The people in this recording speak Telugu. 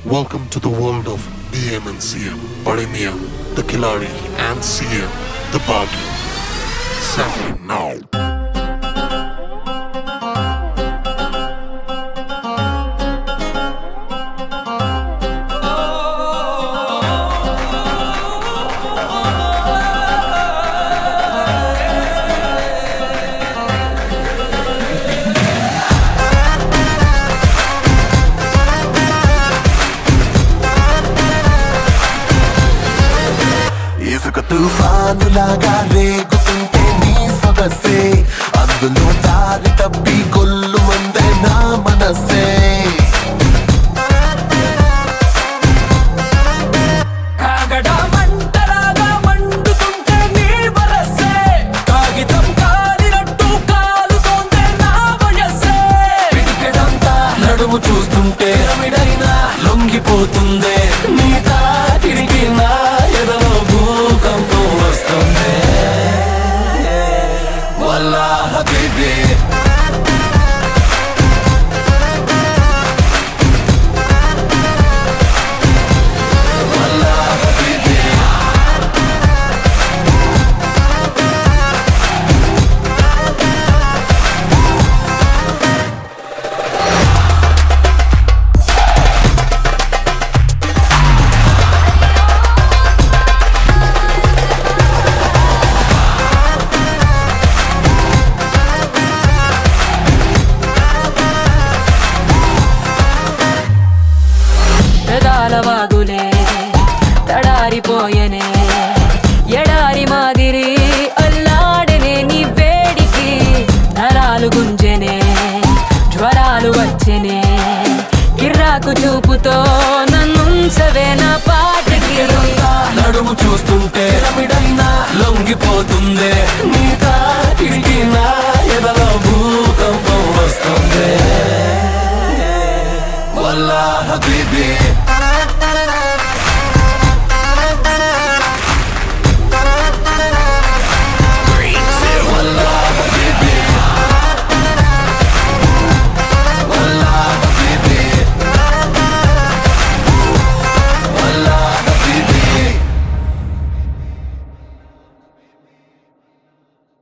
Welcome to the world of BM and CM. Parimia, the Kilari, and CM, the Bagi. Sampling now. ఇసుక తుఫానులాగా రేగుతుంటే నీ సొగసే అందులో దారి తప్పి కొల్లు మందే నా మనసే కాగడ మంటలాగా మండుతుంటే నీ వరసే కాగితం కాలినట్టు కాలుతోందే నా వయస్సే పిడికెడంతా నడుము చూస్తుంటే రమిడైనా లొంగిపోతుందే నీ తాకిడికి నా ఎదలో భూకంపం వస్తుంది వల్లా హబీబీ వల్లా హబీబీ పెదాల వాగులే తడారిపోయనే ఎడారి మాదిరి అల్లాడనే నీ వేడికి నరాలు గుంజెనే జ్వరాలు వచ్చెనే కిర్రాకు చూపుతో నన్నుంచవే నా పాటకి నడుము చూస్తుంటే రమిడైనా లొంగిపోతుందే నీ తాకిడికి